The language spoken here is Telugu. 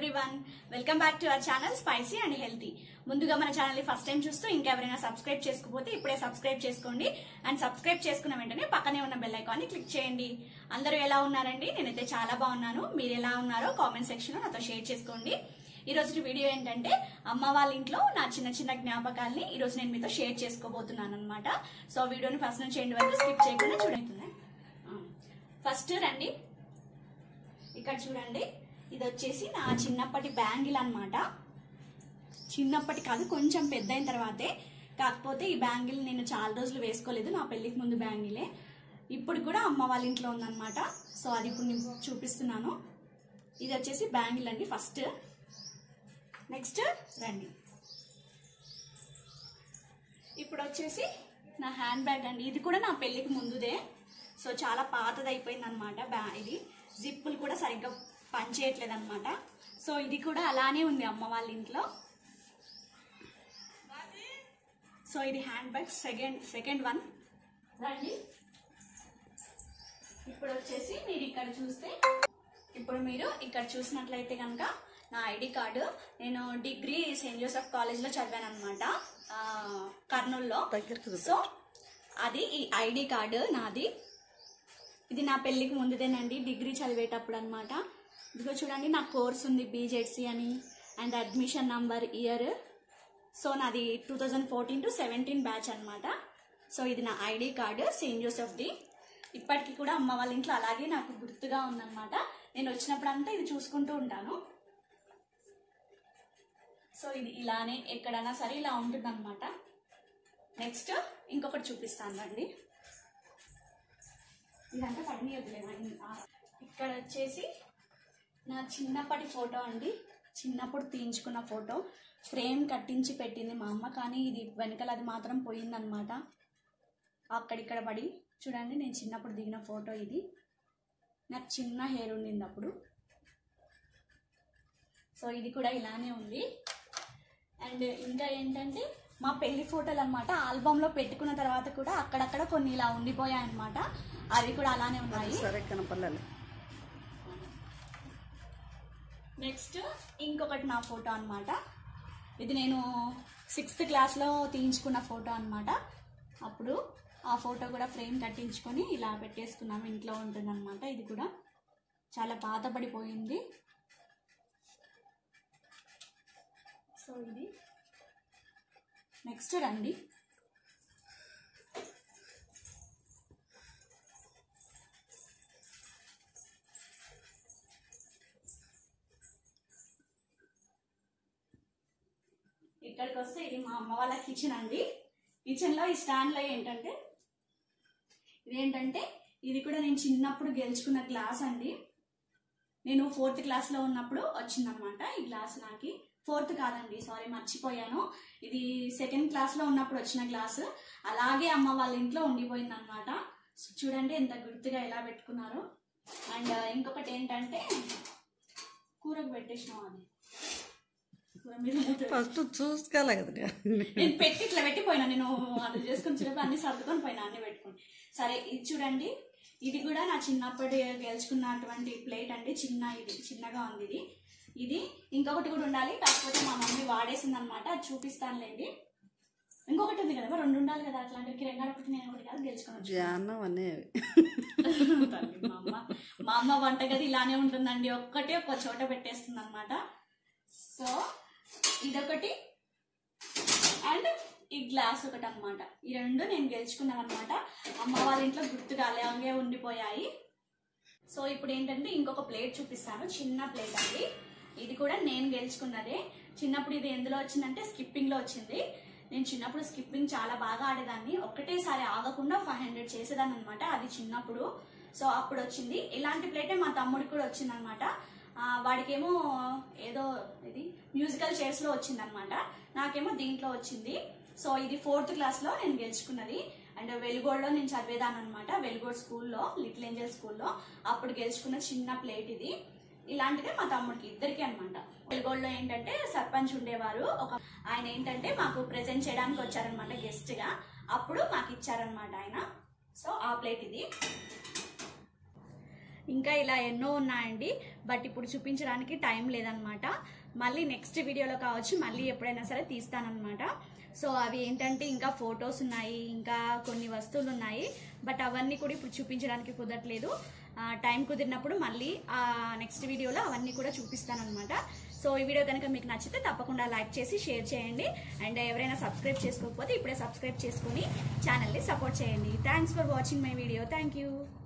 everyone welcome back to our channel spicy and healthy ముందుగా మన ఛానల్ ని ఫస్ట్ టైం చూస్తూ ఇంకెవరైనా సబ్స్క్రైబ్ చేసుకోకపోతే ఇప్పుడే సబ్స్క్రైబ్ చేసుకోండి అండ్ సబ్స్క్రైబ్ చేసుకున్న వెంటనే పక్కనే ఉన్న బెల్ ఐకాన్ ని క్లిక్ చేయండి అందరూ ఎలా ఉన్నారండి నేనైతే చాలా బాగున్నాను మీరు ఎలా ఉన్నారో కామెంట్ సెక్షన్ లో నాతో షేర్ చేసుకోండి ఈ రోజు వీడియో ఏంటంటే అమ్మ వాళ్ళ ఇంట్లో నా చిన్న చిన్న జ్ఞాపకాల్ని ఈ రోజు నేను మీతో షేర్ చేసుకోబోతున్నాను అనమాట సో వీడియోని ఫస్ట్ నుంచి ఎండ్ వరకు స్కిప్ చేయకుండా చూడండి ఫస్ట్ రండి ఇక్కడ చూడండి ఇది వచ్చేసి నా చిన్నప్పటి బ్యాంగిల్ అన్నమాట చిన్నప్పటి కాదు కొంచెం పెద్ద అయిన తర్వాతే కాకపోతే ఈ బ్యాంగిల్ నేను చాలా రోజులు వేసుకోలేదు నా పెళ్లికి ముందు బ్యాంగిలే ఇప్పుడు కూడా అమ్మ వాళ్ళ ఇంట్లో ఉందన్నమాట సో అది ఇప్పుడు నేను చూపిస్తున్నాను ఇది వచ్చేసి బ్యాంగిల్ అండి ఫస్ట్ నెక్స్ట్ రండి ఇప్పుడు వచ్చేసి నా హ్యాండ్ బ్యాగ్ అండి ఇది కూడా నా పెళ్ళికి ముందుదే సో చాలా పాతది అయిపోయింది అనమాట బ్యా ఇది జిప్పులు కూడా సరిగ్గా పనిచేయట్లేదు అనమాట సో ఇది కూడా అలానే ఉంది అమ్మ వాళ్ళ ఇంట్లో సో ఇది hand bag second second one రండి ఇప్పుడు వచ్చేసి మీరు ఇక్కడ చూస్తే ఇప్పుడు మీరు ఇక్కడ చూసినట్లయితే కనుక నా ఐడి కార్డు నేను డిగ్రీ సెయింట్ జోసెఫ్ కాలేజ్లో చదివాను అనమాట కర్నూలులో సో అది ఈ ఐడి కార్డు నాది ఇది నా పెళ్ళికి ముందుదేనండి డిగ్రీ చదివేటప్పుడు అనమాట ఇదిగో చూడండి నా కోర్స్ ఉంది బీజెడ్సీ అని and admission number year so నాది two thousand fourteen to seventeen batch అనమాట సో ఇది నా ఐడి కార్డు సెయింట్ జోసెఫ్ది ఇప్పటికీ కూడా అమ్మ వాళ్ళ ఇంట్లో అలాగే నాకు గుర్తుగా ఉందన్నమాట నేను వచ్చినప్పుడంతా ఇది చూసుకుంటూ ఉంటాను సో ఇది ఇలానే ఎక్కడైనా సరే ఇలా ఉంటుందన్నమాట నెక్స్ట్ ఇంకొకటి చూపిస్తాను రండి ఇదంతా పడినీయద్దులేమా ఇక్కడ వచ్చేసి నా చిన్నప్పటి ఫోటో అండి చిన్నప్పుడు తీయించుకున్న ఫోటో ఫ్రేమ్ కట్టించి పెట్టింది మా అమ్మ కానీ ఇది వెనకాల అది మాత్రం పోయిందనమాట అక్కడిక్కడ పడి చూడండి నేను చిన్నప్పుడు దిగిన ఫోటో ఇది నాకు చిన్న హెయిర్ ఉండింది అప్పుడు సో ఇది కూడా ఇలానే ఉంది అండ్ ఇంకా ఏంటంటే మా పెళ్లి ఫోటోలు అనమాట ఆల్బంలో పెట్టుకున్న తర్వాత కూడా అక్కడక్కడ కొన్ని ఇలా ఉండిపోయాయి అనమాట అవి కూడా అలానే ఉన్నాయి సరే కనపడాలి నెక్స్ట్ ఇంకొకటి నా ఫోటో అన్నమాట ఇది నేను సిక్స్త్ క్లాస్లో తీయించుకున్న ఫోటో అన్నమాట అప్పుడు ఆ ఫోటో కూడా ఫ్రేమ్ కట్టించుకొని ఇలా పెట్టేసుకున్నాము ఇంట్లో ఉంటుందన్నమాట ఇది కూడా చాలా పాతపడిపోయింది సో ఇది నెక్స్ట్ రండి ఇక్కడికి వస్తే ఇది మా అమ్మ వాళ్ళ కిచెన్ అండి కిచెన్ లో ఈ స్టాండ్ లో ఏంటంటే ఇదేంటంటే ఇది కూడా నేను చిన్నప్పుడు గెలుచుకున్న గ్లాస్ అండి నేను ఫోర్త్ క్లాస్ లో ఉన్నప్పుడు వచ్చిందనమాట ఈ గ్లాస్ నాకు ఫోర్త్ కాదండి సారీ మర్చిపోయాను ఇది సెకండ్ క్లాస్ లో ఉన్నప్పుడు వచ్చిన గ్లాస్ అలాగే అమ్మ వాళ్ళ ఇంట్లో ఉండిపోయింది అనమాట చూడండి ఎంత గుర్తుగా ఎలా పెట్టుకున్నారో అండ్ ఇంకొకటి ఏంటంటే కూరకు పెట్టేసినాం అది కూర మీద మూత ఫస్ట్ చూసుకోవాలి కదా నేను పెట్టి ఇట్లా పెట్టిపోయినా నేను అది చేసుకుని చిన్నప్పుడు అన్ని సర్దుకొని పోయినా అన్ని పెట్టుకొని సరే ఇది చూడండి ఇది కూడా నా చిన్నప్పటి గెలుచుకున్నటువంటి ప్లేట్ అండి చిన్న ఇది చిన్నగా ఉంది ఇది ఇది ఇంకొకటి కూడా ఉండాలి కాకపోతే మా మమ్మీ వాడేసింది అనమాట అది చూపిస్తానులేండి ఇంకొకటి ఉంది కదా మరి రెండు ఉండాలి కదా అట్లాంటివి రెండు ఒకటి నేను ఒకటి కాదు గెలుచుకోవచ్చు ధ్యానం అనేవి తల్లి, మా అమ్మ మా అమ్మ వంటగది ఇలానే ఉంటుందండి ఒక్కటే ఒక చోట పెట్టేస్తుంది అనమాట సో ఇదొకటి అండ్ ఈ గ్లాస్ ఒకటి అన్నమాట ఈ రెండు నేను గెలుచుకున్నాను అనమాట అమ్మ వాళ్ళ ఇంట్లో గుర్తుగా అలాగే ఉండిపోయాయి సో ఇప్పుడు ఏంటంటే ఇంకొక ప్లేట్ చూపిస్తాను చిన్న ప్లేట్ అండి ఇది కూడా నేను గెలుచుకున్నదే చిన్నప్పుడు ఇది ఎందులో వచ్చిందంటే స్కిప్పింగ్ లో వచ్చింది నేను చిన్నప్పుడు స్కిప్పింగ్ చాలా బాగా ఆడేదాన్ని ఒక్కటేసారి ఆగకుండా ఫైవ్ హండ్రెడ్ చేసేదాన్ని అనమాట అది చిన్నప్పుడు సో అప్పుడు వచ్చింది ఇలాంటి ప్లేటే మా తమ్ముడికి కూడా వచ్చింది అనమాట వాడికేమో ఏదో ఇది మ్యూజికల్ చైర్స్ లో వచ్చింది అనమాట నాకేమో దీంట్లో వచ్చింది సో ఇది ఫోర్త్ క్లాస్ లో నేను గెలుచుకున్నది అండ్ వెలుగోడులో నేను చదివేదాన్ని అనమాట వెలుగోడ్ స్కూల్లో లిటిల్ ఏంజల్ స్కూల్లో అప్పుడు గెలుచుకున్న చిన్న ప్లేట్ ఇది ఇలాంటిదే మా తమ్ముడికి ఇద్దరికి అనమాట వెలుగోడులో ఏంటంటే సర్పంచ్ ఉండేవారు ఒక ఆయన ఏంటంటే మాకు ప్రెజెంట్ చేయడానికి వచ్చారనమాట గెస్ట్ గా అప్పుడు మాకు ఇచ్చారనమాట ఆయన సో ఆ ప్లేట్ ఇది ఇంకా ఇలా ఎన్నో ఉన్నాయండి బట్ ఇప్పుడు చూపించడానికి టైం లేదనమాట మళ్ళీ నెక్స్ట్ వీడియోలో కావచ్చు మళ్ళీ ఎప్పుడైనా సరే తీస్తానన్నమాట సో అవి ఏంటంటే ఇంకా ఫొటోస్ ఉన్నాయి ఇంకా కొన్ని వస్తువులు ఉన్నాయి బట్ అవన్నీ కూడా ఇప్పుడు చూపించడానికి కుదరట్లేదు ఆ, టైం కుదిరినప్పుడు మళ్ళీ నెక్స్ట్ వీడియోలో అవన్నీ కూడా చూపిస్తానన్నమాట సో ఈ వీడియో కనుక మీకు నచ్చితే తప్పకుండా లైక్ చేసి షేర్ చేయండి అండ్ ఎవరైనా సబ్స్క్రైబ్ చేసుకోకపోతే ఇప్పుడే సబ్స్క్రైబ్ చేసుకొని ఛానల్ని సపోర్ట్ చేయండి thanks for watching my video thank you